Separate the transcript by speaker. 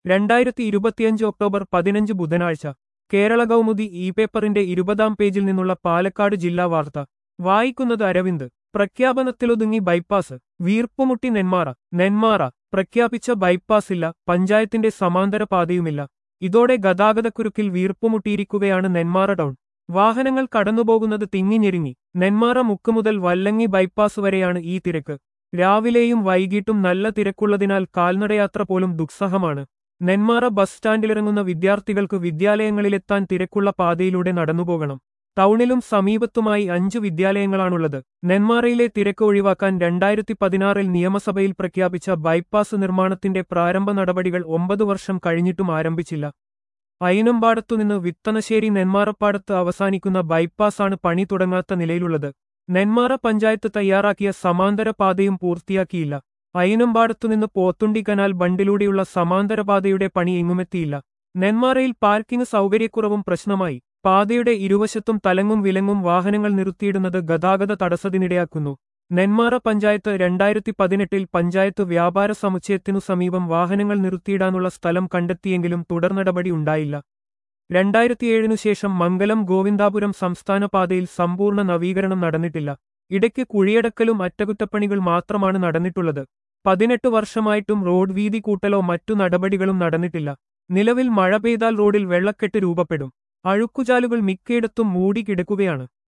Speaker 1: രണ്ടായിരത്തി ഇരുപത്തിയഞ്ച് ഒക്ടോബർ പതിനഞ്ച് ബുധനാഴ്ച കേരള കൗമുദി ഇ പേപ്പറിന്റെ ഇരുപതാം പേജിൽ നിന്നുള്ള പാലക്കാട് ജില്ലാ വാർത്ത വായിക്കുന്നത് അരവിന്ദ് പ്രഖ്യാപനത്തിലൊതുങ്ങി ബൈപ്പാസ് വീർപ്പുമുട്ടി നെന്മാറ നെന്മാറ പ്രഖ്യാപിച്ച ബൈപ്പാസില്ല പഞ്ചായത്തിന്റെ സമാന്തര പാതയുമില്ല ഇതോടെ ഗതാഗതക്കുരുക്കിൽ വീർപ്പുമുട്ടിയിരിക്കുകയാണ് നെന്മാറ ടൗൺ വാഹനങ്ങൾ കടന്നുപോകുന്നത് തിങ്ങിഞ്ഞെരുങ്ങി നെന്മാറ മുക്ക് മുതൽ വല്ലങ്ങി ബൈപ്പാസ് വരെയാണ് ഈ തിരക്ക് രാവിലെയും വൈകിട്ടും നല്ല തിരക്കുള്ളതിനാൽ കാൽനടയാത്ര പോലും ദുസ്സഹമാണ് നെന്മാറ ബസ് സ്റ്റാൻഡിലിറങ്ങുന്ന വിദ്യാർത്ഥികൾക്ക് വിദ്യാലയങ്ങളിലെത്താൻ തിരക്കുള്ള പാതയിലൂടെ നടന്നുപോകണം ടൗണിലും സമീപത്തുമായി അഞ്ചു വിദ്യാലയങ്ങളാണുള്ളത് നെന്മാറയിലെ തിരക്ക് ഒഴിവാക്കാൻ രണ്ടായിരത്തി പതിനാറിൽ നിയമസഭയിൽ പ്രഖ്യാപിച്ച ബൈപ്പാസ് നിർമ്മാണത്തിന്റെ പ്രാരംഭ നടപടികൾ ഒമ്പത് വർഷം കഴിഞ്ഞിട്ടും ആരംഭിച്ചില്ല അയിനമ്പാടത്തുനിന്ന് വിത്തനശ്ശേരി നെന്മാറപ്പാടത്ത് അവസാനിക്കുന്ന ബൈപ്പാസാണ് പണി തുടങ്ങാത്ത നിലയിലുള്ളത് നെന്മാറ പഞ്ചായത്ത് തയ്യാറാക്കിയ സമാന്തര പാതയും പൂർത്തിയാക്കിയില്ല അയിനമ്പാടത്തുനിന്ന് പോത്തുണ്ടി കനാൽ ബണ്ടിലൂടെയുള്ള സമാന്തര പാതയുടെ പണി എങ്ങുമെത്തിയില്ല നെന്മാറയിൽ പാർക്കിംഗ് സൗകര്യക്കുറവും പ്രശ്നമായി പാതയുടെ ഇരുവശത്തും തലങ്ങും വിലങ്ങും വാഹനങ്ങൾ നിർത്തിയിടുന്നത് ഗതാഗത തടസ്സത്തിനിടയാക്കുന്നു നെന്മാറ പഞ്ചായത്ത് രണ്ടായിരത്തി പതിനെട്ടിൽ പഞ്ചായത്ത് വ്യാപാര സമുച്ചയത്തിനു സമീപം വാഹനങ്ങൾ നിർത്തിയിടാനുള്ള സ്ഥലം കണ്ടെത്തിയെങ്കിലും തുടർ നടപടി ഉണ്ടായില്ല രണ്ടായിരത്തിയേഴിനു ശേഷം മംഗലം ഗോവിന്ദാപുരം സംസ്ഥാന പാതയിൽ സമ്പൂർണ്ണ നവീകരണം നടന്നിട്ടില്ല ഇടയ്ക്ക് കുഴിയടക്കലും അറ്റകുറ്റപ്പണികൾ മാത്രമാണ് നടന്നിട്ടുള്ളത് പതിനെട്ട് വർഷമായിട്ടും റോഡ് വീതി കൂട്ടലോ മറ്റു നടപടികളും നടന്നിട്ടില്ല നിലവിൽ മഴ പെയ്താൽ റോഡിൽ വെള്ളക്കെട്ട് രൂപപ്പെടും അഴുക്കുചാലുകൾ മിക്കയിടത്തും മൂടി കിടക്കുകയാണ്